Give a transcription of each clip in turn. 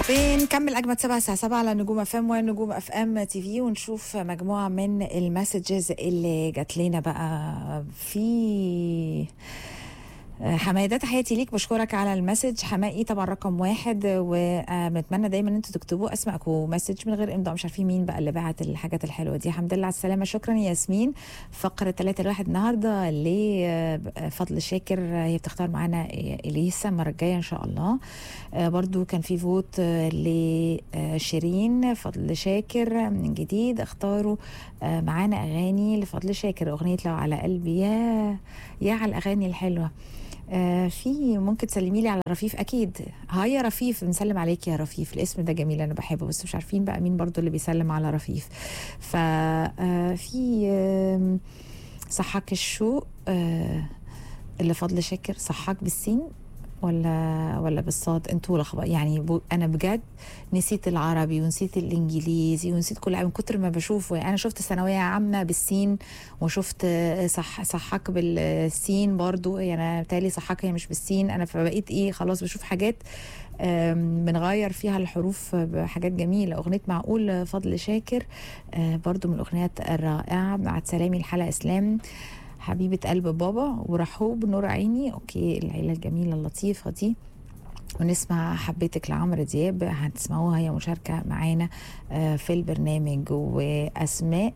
بنكمل اجمد سبعة الساعه 7 على نجوم اف ام ونجوم اف ام تي في ونشوف مجموعه من المسجز اللي جات لنا بقى في حماده تحياتي ليك بشكرك على المسج حمائي طبعا رقم واحد وبنتمنى دايما ان انتوا تكتبوا اسمائكم ومسج من غير امضاء مش عارفين مين بقى اللي بعت الحاجات الحلوه دي الحمد لله على السلامه شكرا ياسمين فقره 3 الواحد النهارده لفضل شاكر هي بتختار معانا اليسا المره الجايه ان شاء الله برضو كان في فوت لشيرين فضل شاكر من جديد اختاروا معانا اغاني لفضل شاكر اغنيه لو على قلبي يا يا على الاغاني الحلوه آه في ممكن تسلمي لي على رفيف اكيد هاي يا رفيف بنسلم عليك يا رفيف الاسم ده جميل انا بحبه بس مش عارفين بقى مين برضو اللي بيسلم على رفيف ف آه في آه صحاك الشوق آه اللي فضل شاكر صحاك بالسين ولا ولا بالصاد انتوا لخبط يعني بو انا بجد نسيت العربي ونسيت الانجليزي ونسيت كل من كتر ما بشوفه يعني انا شفت ثانويه عامه بالسين وشفت صح صحاك بالسين برضو يعني انا بتالي صحاك هي مش بالسين انا فبقيت ايه خلاص بشوف حاجات بنغير فيها الحروف بحاجات جميلة أغنية معقول فضل شاكر برضو من الأغنيات الرائعة مع سلامي الحلقة إسلام حبيبة قلب بابا ورحوب نور عيني اوكي العيلة الجميلة اللطيفة دي ونسمع حبيتك لعمرو دياب هتسمعوها هي مشاركة معانا في البرنامج وأسماء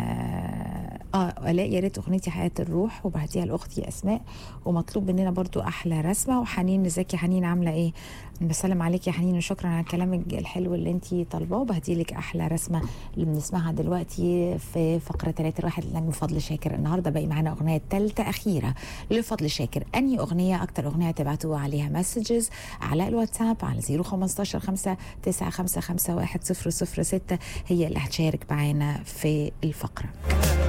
اه الاء يا ريت اغنيتي حياه الروح وبهديها لاختي اسماء ومطلوب مننا برضو احلى رسمه وحنين ازيك يا حنين عامله ايه بسلم عليك يا حنين وشكرا على كلامك الحلو اللي انت طالباه وبهدي لك احلى رسمه اللي بنسمعها دلوقتي في فقره 3 الواحد لنجم فضل شاكر النهارده باقي معانا اغنيه ثالثه اخيره لفضل شاكر انهي اغنيه اكتر اغنيه تبعتوا عليها مسجز على الواتساب على 015 5 9 5 5 1 0 0 6 هي اللي هتشارك معانا في الفقره